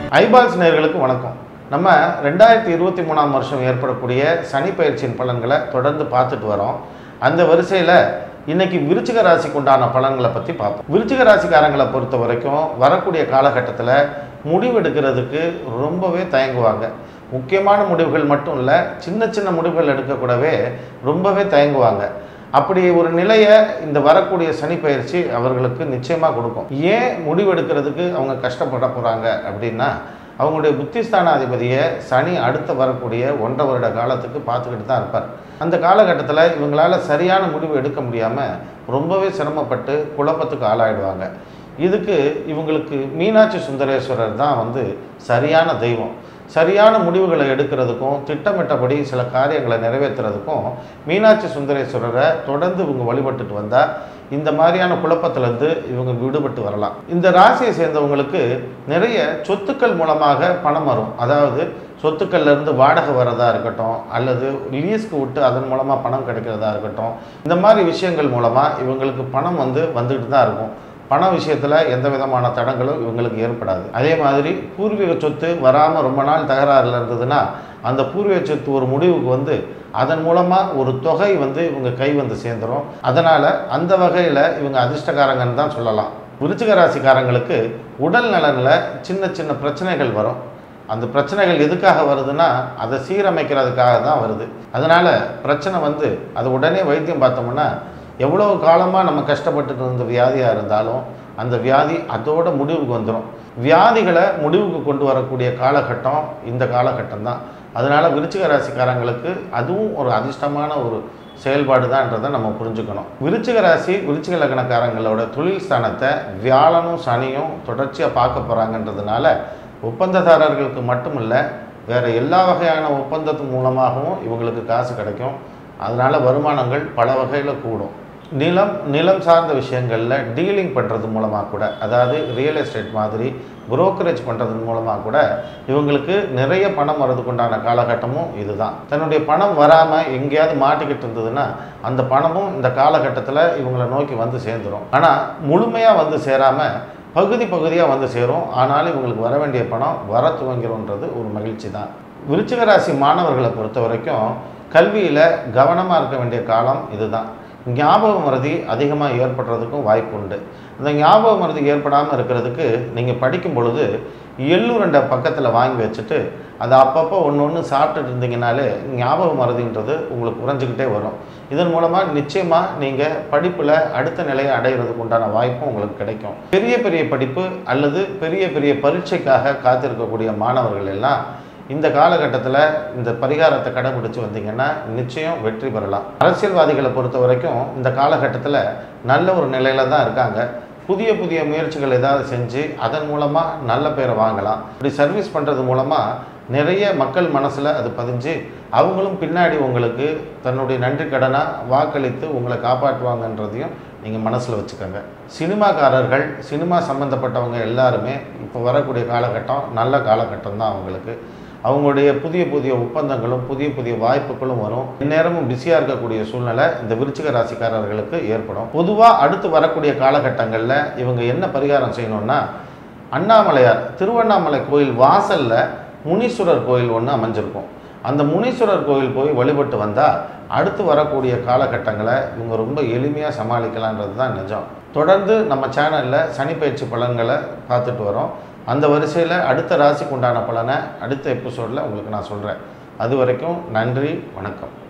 eyeballs நேயர்களுக்கு வணக்கம் நம்ம ரெண்டாயிரத்தி இருபத்தி மூணாம் வருஷம் ஏற்படக்கூடிய சனி பயிற்சியின் பலன்களை தொடர்ந்து பார்த்துட்டு வரோம் அந்த வரிசையில் இன்னைக்கு விருச்சிக ராசிக்கு உண்டான பலன்களை பற்றி பார்ப்போம் விருச்சிக ராசிக்காரங்களை பொறுத்த வரைக்கும் வரக்கூடிய காலகட்டத்தில் முடிவெடுக்கிறதுக்கு ரொம்பவே தயங்குவாங்க முக்கியமான முடிவுகள் மட்டும் இல்லை சின்ன சின்ன முடிவுகள் எடுக்கக்கூடவே ரொம்பவே தயங்குவாங்க அப்படி ஒரு நிலையை இந்த வரக்கூடிய சனி பயிற்சி அவர்களுக்கு நிச்சயமாக கொடுக்கும் ஏன் முடிவெடுக்கிறதுக்கு அவங்க கஷ்டப்பட போகிறாங்க அப்படின்னா அவங்களுடைய புத்திஸ்தானாதிபதியை சனி அடுத்து வரக்கூடிய ஒன்றரை வருட காலத்துக்கு பார்த்துக்கிட்டு தான் இருப்பார் அந்த காலகட்டத்தில் இவங்களால சரியான முடிவு எடுக்க முடியாமல் ரொம்பவே சிரமப்பட்டு குழப்பத்துக்கு ஆளாயிடுவாங்க இதுக்கு இவங்களுக்கு மீனாட்சி சுந்தரேஸ்வரர் தான் வந்து சரியான தெய்வம் சரியான முடிவுகளை எடுக்கிறதுக்கும் திட்டமிட்டபடி சில காரியங்களை நிறைவேற்றுறதுக்கும் மீனாட்சி சுந்தரேஸ்வரரை தொடர்ந்து இவங்க வழிபட்டுட்டு வந்தால் இந்த மாதிரியான குழப்பத்திலேருந்து இவங்க விடுபட்டு வரலாம் இந்த ராசியை சேர்ந்தவங்களுக்கு நிறைய சொத்துக்கள் மூலமாக பணம் வரும் அதாவது சொத்துக்கள்ல இருந்து வாடகை வரதா இருக்கட்டும் அல்லது லீஸ்க்கு விட்டு அதன் மூலமாக பணம் கிடைக்கிறதா இருக்கட்டும் இந்த மாதிரி விஷயங்கள் மூலமாக இவங்களுக்கு பணம் வந்து வந்துக்கிட்டு தான் இருக்கும் பண விஷயத்தில் எந்த விதமான தடங்களும் இவங்களுக்கு ஏற்படாது அதே மாதிரி பூர்வீக சொத்து வராமல் ரொம்ப நாள் தகராறுல இருந்ததுன்னா அந்த பூர்வீக சொத்து ஒரு முடிவுக்கு வந்து அதன் மூலமாக ஒரு தொகை வந்து இவங்க கை வந்து சேர்ந்துடும் அதனால் அந்த வகையில் இவங்க அதிர்ஷ்டக்காரங்கன்னு தான் சொல்லலாம் விருச்சிக ராசிக்காரங்களுக்கு உடல் நலனில் சின்ன சின்ன பிரச்சனைகள் வரும் அந்த பிரச்சனைகள் எதுக்காக வருதுன்னா அதை சீரமைக்கிறதுக்காக தான் வருது அதனால் பிரச்சனை வந்து அது உடனே வைத்தியம் பார்த்தோம்னா எவ்வளோ காலமாக நம்ம கஷ்டப்பட்டுட்டு இருந்த வியாதியாக இருந்தாலும் அந்த வியாதி அதோட முடிவுக்கு வந்துடும் வியாதிகளை முடிவுக்கு கொண்டு வரக்கூடிய காலகட்டம் இந்த காலகட்டம் தான் அதனால் விருச்சிக ராசிக்காரங்களுக்கு அதுவும் ஒரு அதிர்ஷ்டமான ஒரு செயல்பாடு தான்றதை நம்ம புரிஞ்சுக்கணும் விருச்சிக ராசி விருச்சிக லக்னக்காரங்களோட தொழில் ஸ்தானத்தை வியாழனும் சனியும் தொடர்ச்சியாக பார்க்க போகிறாங்கன்றதுனால ஒப்பந்ததாரர்களுக்கு மட்டும் இல்லை வேறு எல்லா வகையான ஒப்பந்தத்து மூலமாகவும் இவங்களுக்கு காசு கிடைக்கும் அதனால் வருமானங்கள் பல வகையில் கூடும் நிலம் நிலம் சார்ந்த விஷயங்களில் டீலிங் பண்ணுறது மூலமாக கூட அதாவது ரியல் எஸ்டேட் மாதிரி புரோக்கரேஜ் பண்ணுறது மூலமாக கூட இவங்களுக்கு நிறைய பணம் வரதுக்கு உண்டான காலகட்டமும் இதுதான் தன்னுடைய பணம் வராமல் எங்கேயாவது மாட்டிக்கிட்டு இருந்ததுன்னா அந்த பணமும் இந்த காலகட்டத்தில் இவங்களை நோக்கி வந்து சேர்ந்துடும் ஆனால் முழுமையாக வந்து சேராமல் பகுதி பகுதியாக வந்து சேரும் ஆனாலும் இவங்களுக்கு வர வேண்டிய பணம் வர துவங்கிறோன்றது ஒரு மகிழ்ச்சி தான் விருச்சிக ராசி மாணவர்களை பொறுத்த வரைக்கும் கல்வியில் கவனமாக இருக்க வேண்டிய காலம் இதுதான் ஞாபக மறதி அதிகமாக ஏற்படுறதுக்கும் வாய்ப்பு உண்டு இந்த ஞாபக மறதி ஏற்படாமல் இருக்கிறதுக்கு நீங்கள் படிக்கும் பொழுது எள்ளுருண்டை பக்கத்தில் வாங்கி வச்சுட்டு அதை அப்பப்போ ஒன்று ஒன்று சாப்பிட்டுட்டு இருந்தீங்கனாலே ஞாபக மறதின்றது உங்களுக்கு குறைஞ்சிக்கிட்டே வரும் இதன் மூலமாக நிச்சயமாக நீங்கள் படிப்பில் அடுத்த நிலையை அடைகிறதுக்கு உண்டான வாய்ப்பும் உங்களுக்கு கிடைக்கும் பெரிய பெரிய படிப்பு அல்லது பெரிய பெரிய பரீட்சைக்காக காத்திருக்கக்கூடிய மாணவர்கள் எல்லாம் இந்த காலகட்டத்தில் இந்த பரிகாரத்தை கடைபிடிச்சு வந்தீங்கன்னா நிச்சயம் வெற்றி பெறலாம் அரசியல்வாதிகளை பொறுத்த வரைக்கும் இந்த காலகட்டத்தில் நல்ல ஒரு நிலையில தான் இருக்காங்க புதிய புதிய முயற்சிகள் ஏதாவது செஞ்சு அதன் மூலமாக நல்ல பேரை வாங்கலாம் இப்படி சர்வீஸ் பண்ணுறது மூலமாக நிறைய மக்கள் மனசில் அது பதிஞ்சு அவங்களும் பின்னாடி உங்களுக்கு தன்னுடைய நன்றி கடனாக வாக்களித்து உங்களை காப்பாற்றுவாங்கன்றதையும் நீங்கள் மனசில் வச்சுக்கோங்க சினிமாக்காரர்கள் சினிமா சம்மந்தப்பட்டவங்க எல்லாருமே இப்போ வரக்கூடிய காலகட்டம் நல்ல காலகட்டம் தான் அவங்களுக்கு அவங்களுடைய புதிய புதிய ஒப்பந்தங்களும் புதிய புதிய வாய்ப்புகளும் வரும் இந்நேரமும் பிஸியாக இருக்கக்கூடிய சூழ்நிலை இந்த விருச்சிக ராசிக்காரர்களுக்கு ஏற்படும் பொதுவாக அடுத்து வரக்கூடிய காலகட்டங்களில் இவங்க என்ன பரிகாரம் செய்யணும்னா அண்ணாமலையார் திருவண்ணாமலை கோயில் வாசலில் முனீஸ்வரர் கோயில் ஒன்று அமைஞ்சிருக்கும் அந்த முனீஸ்வரர் கோயில் போய் வழிபட்டு வந்தால் அடுத்து வரக்கூடிய காலகட்டங்களை இவங்க ரொம்ப எளிமையாக சமாளிக்கலான்றது தான் நிஜம் தொடர்ந்து நம்ம சேனலில் சனிப்பயிற்சி பலன்களை பார்த்துட்டு வரோம் அந்த வரிசையில் அடுத்த ராசிக்கு உண்டான பலனை அடுத்த எபிசோடில் உங்களுக்கு நான் சொல்கிறேன் அது வரைக்கும் நன்றி வணக்கம்